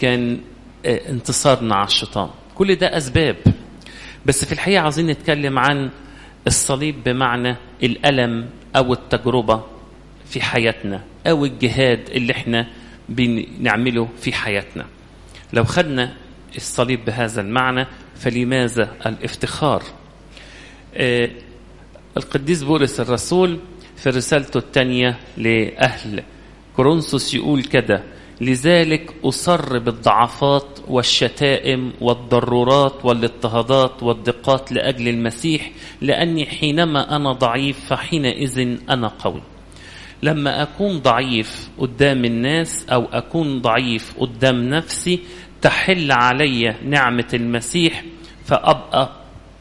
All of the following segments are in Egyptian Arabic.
كان انتصارنا على الشيطان كل ده أسباب بس في الحقيقة عاوزين نتكلم عن الصليب بمعنى الألم أو التجربة في حياتنا أو الجهاد اللي احنا بنعمله في حياتنا لو خدنا الصليب بهذا المعنى فلماذا الافتخار آه القديس بولس الرسول في رسالته الثانية لأهل كورنثوس يقول كده لذلك أصر بالضعفات والشتائم والضرورات والاضطهادات والضيقات لأجل المسيح لأني حينما أنا ضعيف فحينئذ أنا قوي لما أكون ضعيف قدام الناس أو أكون ضعيف قدام نفسي تحل علي نعمة المسيح فأبقى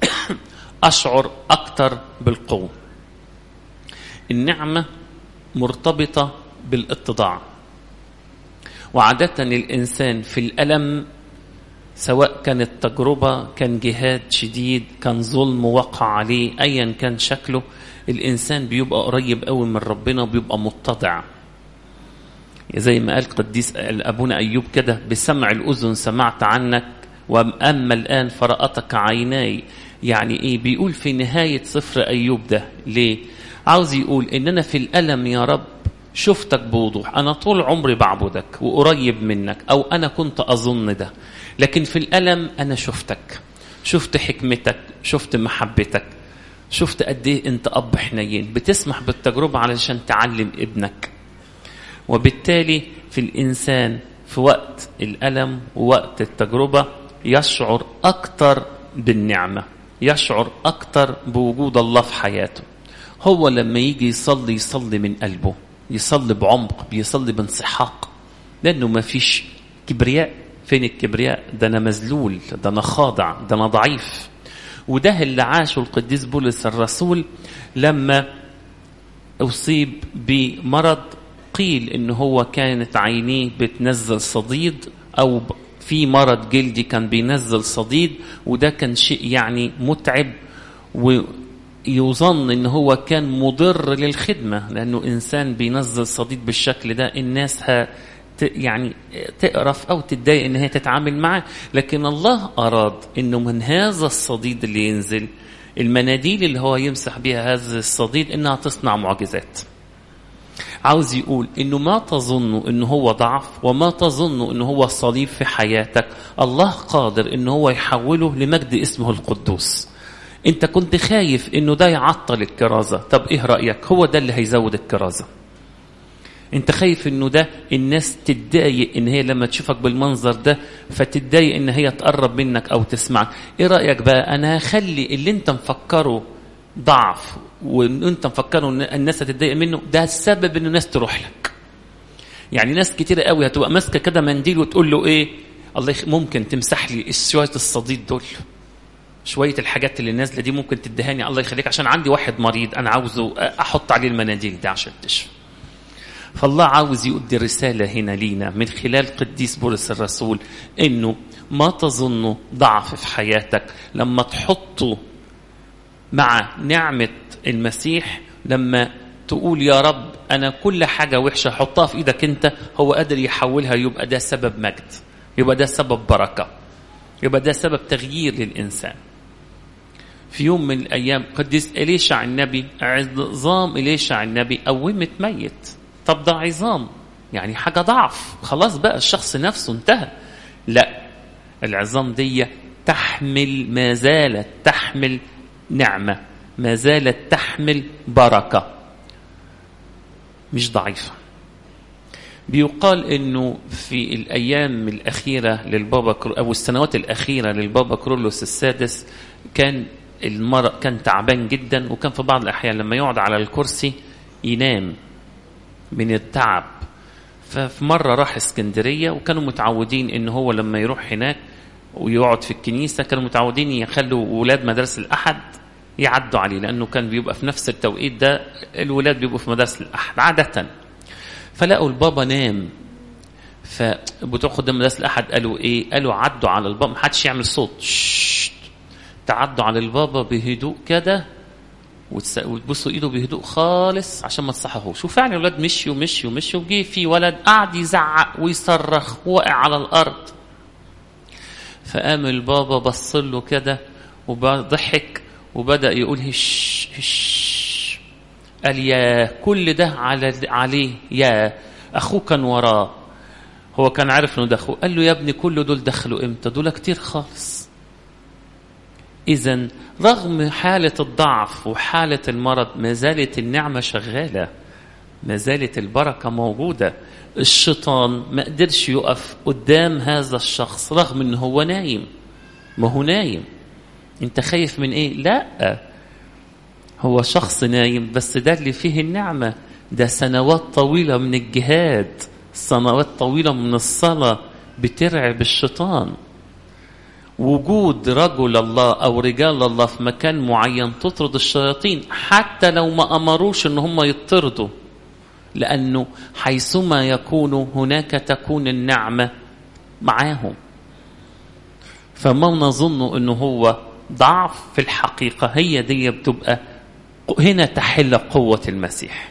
أشعر أكثر بالقوة النعمة مرتبطة بالاتضاع وعادة الإنسان في الألم سواء كانت تجربة كان جهاد شديد كان ظلم وقع عليه أيا كان شكله الإنسان بيبقى قريب قوي من ربنا وبيبقى متضع زي ما قال قديس أبونا أيوب كده بسمع الأذن سمعت عنك وأما الآن فرأتك عيناي يعني إيه بيقول في نهاية سفر أيوب ده ليه عاوز يقول إن أنا في الألم يا رب شفتك بوضوح أنا طول عمري بعبدك وقريب منك أو أنا كنت أظن ده لكن في الألم أنا شفتك شفت حكمتك شفت محبتك شفت قد ايه انت اب حنين بتسمح بالتجربه علشان تعلم ابنك وبالتالي في الانسان في وقت الالم ووقت التجربه يشعر اكتر بالنعمه يشعر اكتر بوجود الله في حياته هو لما يجي يصلي يصلي من قلبه يصلي بعمق بيصلي بانسحاق لانه ما فيش كبرياء فين الكبرياء ده انا مذلول ده انا خاضع ده انا ضعيف وده اللي عاشه القديس بولس الرسول لما أصيب بمرض قيل إن هو كانت عينيه بتنزل صديد أو في مرض جلدي كان بينزل صديد وده كان شيء يعني متعب ويظن إن هو كان مضر للخدمة لأنه إنسان بينزل صديد بالشكل ده الناس ها يعني تقرف او تتضايق ان هي تتعامل معاه لكن الله اراد انه من هذا الصديد اللي ينزل المناديل اللي هو يمسح بها هذا الصديد انها تصنع معجزات عاوز يقول انه ما تظنوا انه هو ضعف وما تظنوا انه هو صليب في حياتك الله قادر انه هو يحوله لمجد اسمه القدوس انت كنت خايف انه ده يعطل الكرازه طب ايه رايك هو ده اللي هيزود الكرازه انت خايف انه ده الناس تتضايق ان هي لما تشوفك بالمنظر ده فتتضايق ان هي تقرب منك او تسمعك ايه رايك بقى انا هخلي اللي انت مفكره ضعف وان انت مفكره ان الناس هتتضايق منه ده السبب ان الناس تروح لك يعني ناس كتير قوي هتبقى ماسكه كده منديل وتقول له ايه الله يخ... ممكن تمسح لي شويه الصديد دول شويه الحاجات اللي نازله دي ممكن تدهاني الله يخليك عشان عندي واحد مريض انا عاوزه احط عليه المناديل دي عشان تشفى فالله عاوز يؤدي رسالة هنا لينا من خلال قديس بولس الرسول انه ما تظنوا ضعف في حياتك لما تحطه مع نعمة المسيح لما تقول يا رب انا كل حاجة وحشة حطها في ايدك انت هو قادر يحولها يبقى ده سبب مجد يبقى ده سبب بركة يبقى ده سبب تغيير للإنسان في يوم من الأيام قديس إليشع النبي عظام إليشع النبي قومت ميت طب ده عظام يعني حاجة ضعف خلاص بقى الشخص نفسه انتهى لا العظام دي تحمل ما زالت تحمل نعمة ما زالت تحمل بركة مش ضعيفة بيقال انه في الايام الاخيره للبابا او السنوات الاخيره للبابا كرولوس السادس كان المرء كان تعبان جدا وكان في بعض الاحيان لما يقعد على الكرسي ينام من التعب ففي مرة راح اسكندرية وكانوا متعودين ان هو لما يروح هناك ويقعد في الكنيسة كانوا متعودين يخلوا ولاد مدرسة الأحد يعدوا عليه لأنه كان بيبقى في نفس التوقيت ده الولاد بيبقوا في مدرسة الأحد عادة فلقوا البابا نام فبتوع خدام مدرسة الأحد قالوا إيه؟ قالوا عدوا على البابا محدش يعمل صوت ششت. تعدوا على البابا بهدوء كده وتبصوا ايده بهدوء خالص عشان ما تصحهوش وفعلا الولاد مشيوا مشيوا مشيوا وجي في ولد قعد يزعق ويصرخ ووقع على الارض فقام البابا بص له كده وضحك وبدا يقول هش هش قال يا كل ده على عليه يا اخوه كان وراه هو كان عارف انه ده اخوه قال له يا ابني كل دول دخلوا امتى دول كتير خالص اذا رغم حاله الضعف وحاله المرض ما زالت النعمه شغاله ما زالت البركه موجوده الشيطان ما قدرش يقف قدام هذا الشخص رغم ان هو نايم ما هو نايم انت خايف من ايه لا هو شخص نايم بس ده اللي فيه النعمه ده سنوات طويله من الجهاد سنوات طويله من الصلاه بترعب الشيطان وجود رجل الله او رجال الله في مكان معين تطرد الشياطين حتى لو ما امروش ان هم يطردوا لانه حيثما يكونوا هناك تكون النعمه معاهم فما نظن انه هو ضعف في الحقيقه هي دي بتبقى هنا تحل قوه المسيح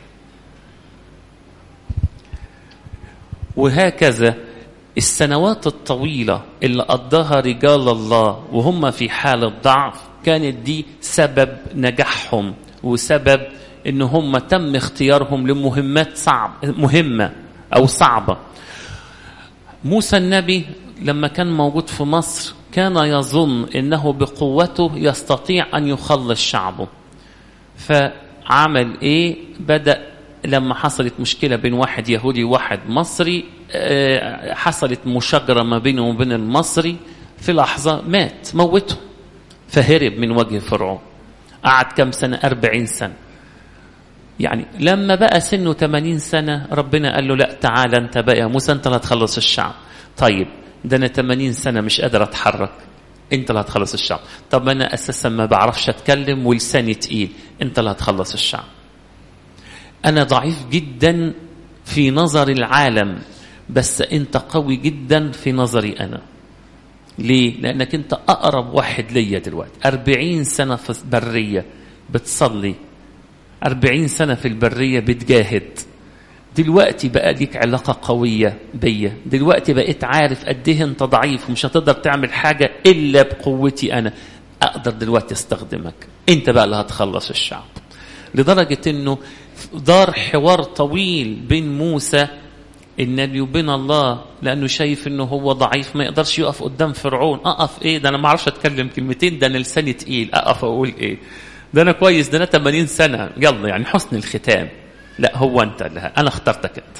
وهكذا السنوات الطويلة اللي قضاها رجال الله وهم في حالة ضعف كانت دي سبب نجاحهم وسبب ان هم تم اختيارهم لمهمات صعب مهمة او صعبة موسى النبي لما كان موجود في مصر كان يظن انه بقوته يستطيع ان يخلص شعبه فعمل ايه بدأ لما حصلت مشكلة بين واحد يهودي وواحد مصري حصلت مشاجرة ما بينه وبين المصري في لحظة مات موته فهرب من وجه فرعون قعد كم سنة أربعين سنة يعني لما بقى سنه 80 سنة ربنا قال له لا تعالى انت بقى يا موسى انت اللي هتخلص الشعب طيب ده انا 80 سنة مش قادر اتحرك انت اللي هتخلص الشعب طب انا اساسا ما بعرفش اتكلم ولساني تقيل انت اللي هتخلص الشعب انا ضعيف جدا في نظر العالم بس انت قوي جدا في نظري انا ليه لانك انت اقرب واحد ليا دلوقتي أربعين سنة في البرية بتصلي أربعين سنة في البرية بتجاهد دلوقتي بقى ليك علاقة قوية بيا دلوقتي بقيت عارف قد ايه انت ضعيف ومش هتقدر تعمل حاجة الا بقوتي انا اقدر دلوقتي استخدمك انت بقى اللي هتخلص الشعب لدرجة انه دار حوار طويل بين موسى النبي وبين الله لانه شايف انه هو ضعيف ما يقدرش يقف قدام فرعون اقف ايه ده انا ما اعرفش اتكلم كلمتين ده انا لساني تقيل اقف اقول ايه ده انا كويس ده انا 80 سنه يلا يعني حسن الختام لا هو انت اللي انا اخترتك انت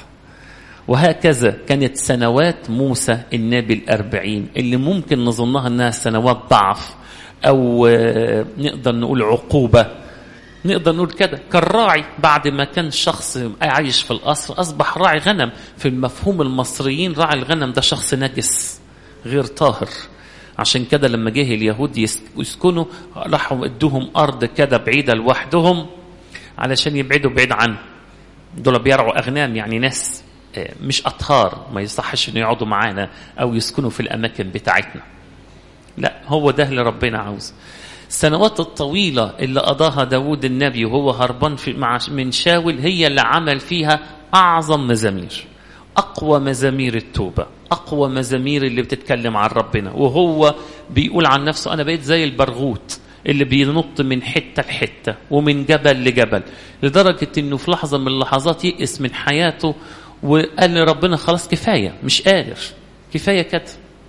وهكذا كانت سنوات موسى النبي الأربعين اللي ممكن نظنها أنها سنوات ضعف أو نقدر نقول عقوبة نقدر نقول كده كان راعي بعد ما كان شخص عايش في القصر أصبح راعي غنم في المفهوم المصريين راعي الغنم ده شخص نجس غير طاهر عشان كده لما جه اليهود يسكنوا راحوا ادوهم أرض كده بعيدة لوحدهم علشان يبعدوا بعيد عنه دول بيرعوا أغنام يعني ناس مش أطهار ما يصحش إنه يقعدوا معانا أو يسكنوا في الأماكن بتاعتنا لا هو ده اللي ربنا عاوزه السنوات الطويلة اللي قضاها داود النبي وهو هربان في مع من شاول هي اللي عمل فيها أعظم مزامير أقوى مزامير التوبة أقوى مزامير اللي بتتكلم عن ربنا وهو بيقول عن نفسه أنا بقيت زي البرغوت اللي بينط من حتة لحتة ومن جبل لجبل لدرجة أنه في لحظة من اللحظات يئس من حياته وقال لربنا خلاص كفاية مش قادر كفاية كده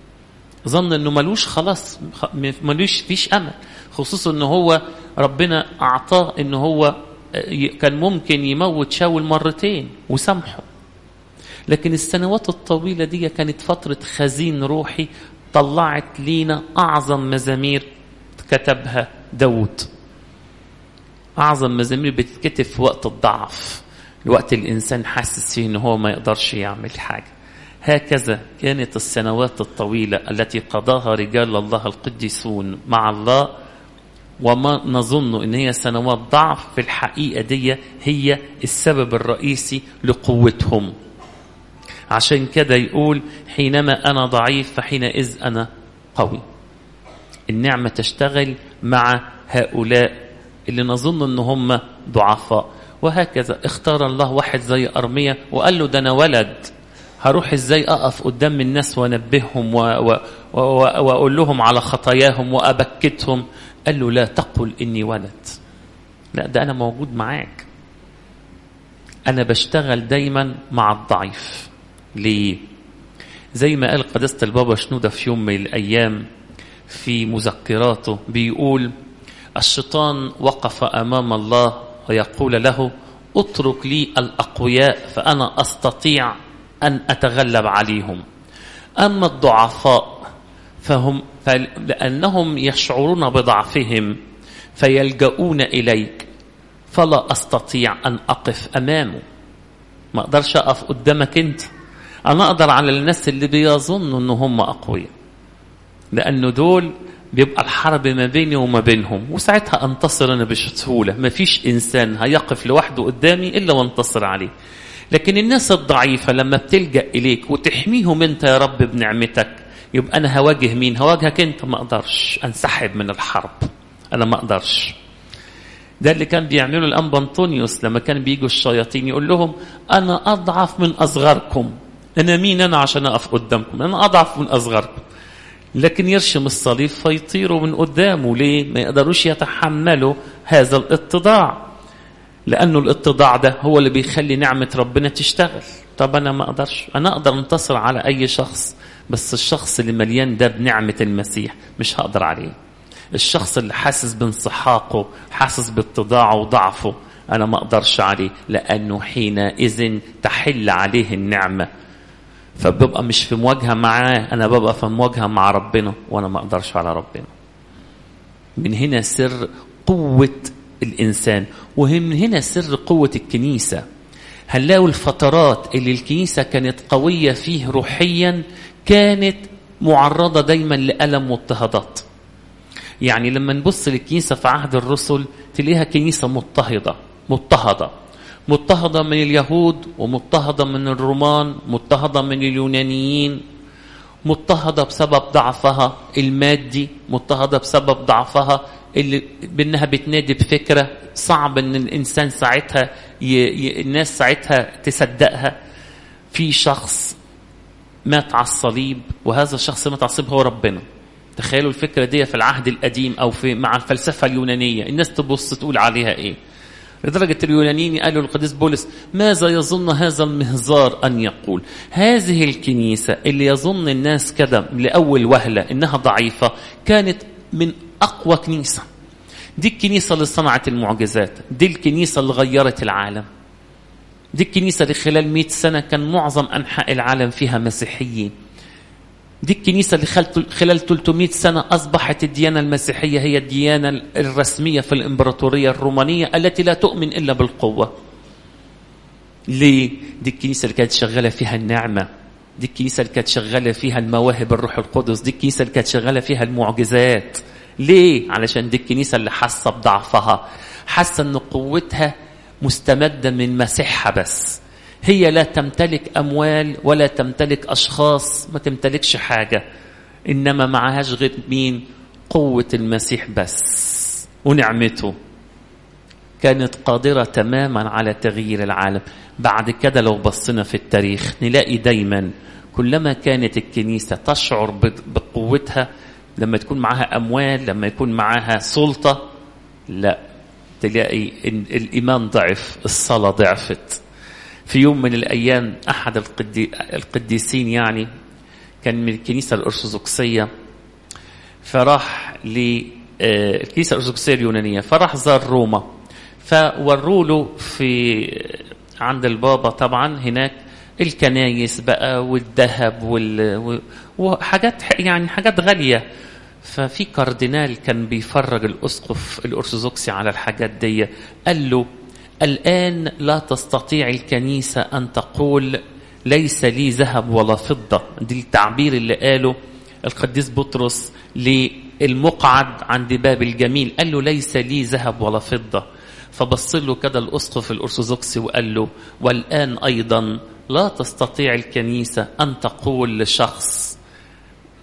ظن انه ملوش خلاص ملوش فيش امل خصوصا ان هو ربنا اعطاه ان هو كان ممكن يموت شاول مرتين وسامحه لكن السنوات الطويلة دي كانت فترة خزين روحي طلعت لينا أعظم مزامير كتبها داود أعظم مزامير بتتكتب في وقت الضعف الوقت الإنسان حاسس فيه إن هو ما يقدرش يعمل حاجة هكذا كانت السنوات الطويلة التي قضاها رجال الله القديسون مع الله وما نظن ان هي سنوات ضعف في الحقيقة دي هي السبب الرئيسي لقوتهم عشان كده يقول حينما أنا ضعيف فحينئذ أنا قوي النعمة تشتغل مع هؤلاء اللي نظن ان هم ضعفاء وهكذا اختار الله واحد زي أرمية وقال له ده أنا ولد هروح ازاي أقف قدام الناس وانبههم و... و... و... وأقول لهم على خطاياهم وأبكتهم قال له لا تقل إني ولد لا ده أنا موجود معاك أنا بشتغل دايما مع الضعيف ليه زي ما قال قداسة البابا شنودة في يوم من الأيام في مذكراته بيقول الشيطان وقف أمام الله ويقول له اترك لي الأقوياء فأنا أستطيع أن أتغلب عليهم أما الضعفاء فهم لأنهم يشعرون بضعفهم فيلجؤون إليك فلا أستطيع أن أقف أمامه ما أقدرش أقف قدامك أنت أنا أقدر على الناس اللي بيظنوا أن هم أقوياء لأنه دول بيبقى الحرب ما بيني وما بينهم وساعتها انتصر انا بسهوله ما فيش انسان هيقف لوحده قدامي الا وانتصر عليه لكن الناس الضعيفه لما بتلجا اليك وتحميهم انت يا رب بنعمتك يبقى انا هواجه مين هواجهك انت ما اقدرش انسحب من الحرب انا ما اقدرش ده اللي كان بيعمله الانبا انطونيوس لما كان بيجوا الشياطين يقول لهم انا اضعف من اصغركم انا مين انا عشان اقف قدامكم انا اضعف من اصغركم لكن يرشم الصليب فيطيروا من قدامه ليه ما يقدروش يتحملوا هذا الاتضاع لأنه الاتضاع ده هو اللي بيخلي نعمة ربنا تشتغل طب أنا ما أقدرش أنا أقدر انتصر على أي شخص بس الشخص اللي مليان ده بنعمة المسيح مش هقدر عليه الشخص اللي حاسس بانسحاقه حاسس باتضاعه وضعفه أنا ما أقدرش عليه لأنه حينئذ تحل عليه النعمة فببقى مش في مواجهة معاه أنا ببقى في مواجهة مع ربنا وأنا ما أقدرش على ربنا من هنا سر قوة الإنسان ومن هنا سر قوة الكنيسة هنلاقوا الفترات اللي الكنيسة كانت قوية فيه روحيا كانت معرضة دايما لألم واضطهادات يعني لما نبص للكنيسة في عهد الرسل تلاقيها كنيسة مضطهدة مضطهدة مضطهدة من اليهود ومضطهدة من الرومان مضطهدة من اليونانيين مضطهدة بسبب ضعفها المادي مضطهدة بسبب ضعفها اللي بانها بتنادي بفكرة صعب ان الانسان ساعتها ي... ي... الناس ساعتها تصدقها في شخص مات على الصليب وهذا الشخص مات على الصليب هو ربنا تخيلوا الفكرة دي في العهد القديم أو في مع الفلسفة اليونانية الناس تبص تقول عليها إيه لدرجة اليونانيين قالوا للقديس بولس ماذا يظن هذا المهزار أن يقول هذه الكنيسة اللي يظن الناس كده لأول وهلة إنها ضعيفة كانت من أقوى كنيسة دي الكنيسة اللي صنعت المعجزات دي الكنيسة اللي غيرت العالم دي الكنيسة اللي خلال مئة سنة كان معظم أنحاء العالم فيها مسيحيين دي الكنيسة اللي خلال 300 سنة أصبحت الديانة المسيحية هي الديانة الرسمية في الإمبراطورية الرومانية التي لا تؤمن إلا بالقوة ليه؟ دي الكنيسة اللي كانت شغالة فيها النعمة دي الكنيسة اللي كانت شغالة فيها المواهب الروح القدس دي الكنيسة اللي كانت شغالة فيها المعجزات ليه؟ علشان دي الكنيسة اللي حاسة بضعفها حاسة أن قوتها مستمدة من مسيحها بس هي لا تمتلك أموال ولا تمتلك أشخاص ما تمتلكش حاجة إنما معهاش غير مين قوة المسيح بس ونعمته كانت قادرة تماما على تغيير العالم بعد كده لو بصينا في التاريخ نلاقي دايما كلما كانت الكنيسة تشعر بقوتها لما تكون معها أموال لما يكون معها سلطة لا تلاقي إن الإيمان ضعف الصلاة ضعفت في يوم من الأيام أحد القدي القديسين يعني كان من الكنيسة الأرثوذكسية فراح للكنيسة الأرثوذكسية اليونانية فراح زار روما فوروا له في عند البابا طبعا هناك الكنايس بقى والذهب وال... وحاجات يعني حاجات غالية ففي كاردينال كان بيفرج الأسقف الأرثوذكسي على الحاجات دي قال له الآن لا تستطيع الكنيسة أن تقول ليس لي ذهب ولا فضة دي التعبير اللي قاله القديس بطرس للمقعد عند باب الجميل قال له ليس لي ذهب ولا فضة فبص له كده الأسقف الأرثوذكسي وقال له والآن أيضا لا تستطيع الكنيسة أن تقول لشخص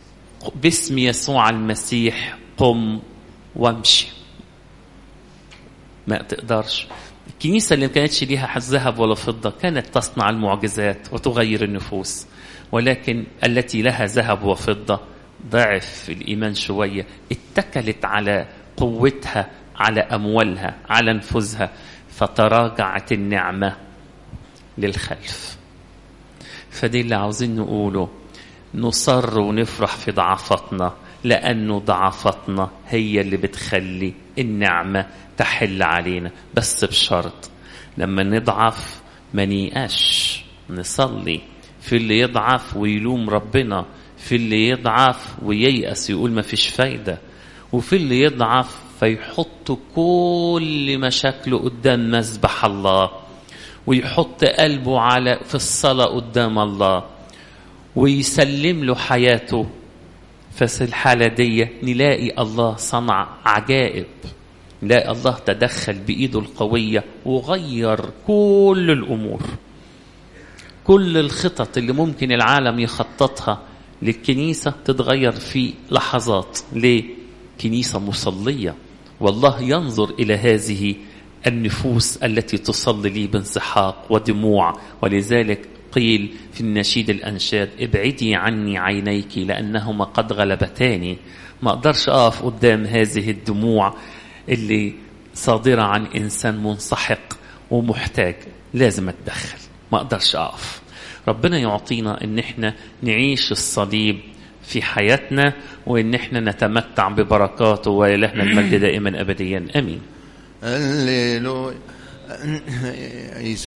باسم يسوع المسيح قم وامشي ما تقدرش الكنيسة اللي ما كانتش ليها ذهب ولا فضة كانت تصنع المعجزات وتغير النفوس ولكن التي لها ذهب وفضة ضعف الإيمان شوية اتكلت على قوتها على أموالها على نفوذها فتراجعت النعمة للخلف فدي اللي عاوزين نقوله نصر ونفرح في ضعفاتنا لأنه ضعفاتنا هي اللي بتخلي النعمة تحل علينا بس بشرط لما نضعف ما نيقاش نصلي في اللي يضعف ويلوم ربنا في اللي يضعف وييأس يقول ما فيش فايدة وفي اللي يضعف فيحط كل مشاكله قدام مذبح الله ويحط قلبه على في الصلاة قدام الله ويسلم له حياته ففي الحالة دي نلاقي الله صنع عجائب نلاقي الله تدخل بإيده القوية وغير كل الأمور كل الخطط اللي ممكن العالم يخططها للكنيسة تتغير في لحظات ليه؟ كنيسة مصلية والله ينظر إلى هذه النفوس التي تصلي لي بانسحاق ودموع ولذلك قيل في النشيد الأنشاد ابعدي عني عينيك لأنهما قد غلبتاني ما أقدرش أقف قدام هذه الدموع اللي صادرة عن إنسان منسحق ومحتاج لازم أتدخل ما أقدرش أقف ربنا يعطينا ان احنا نعيش الصليب في حياتنا وان احنا نتمتع ببركاته ولهنا المجد دائما ابديا امين هللويا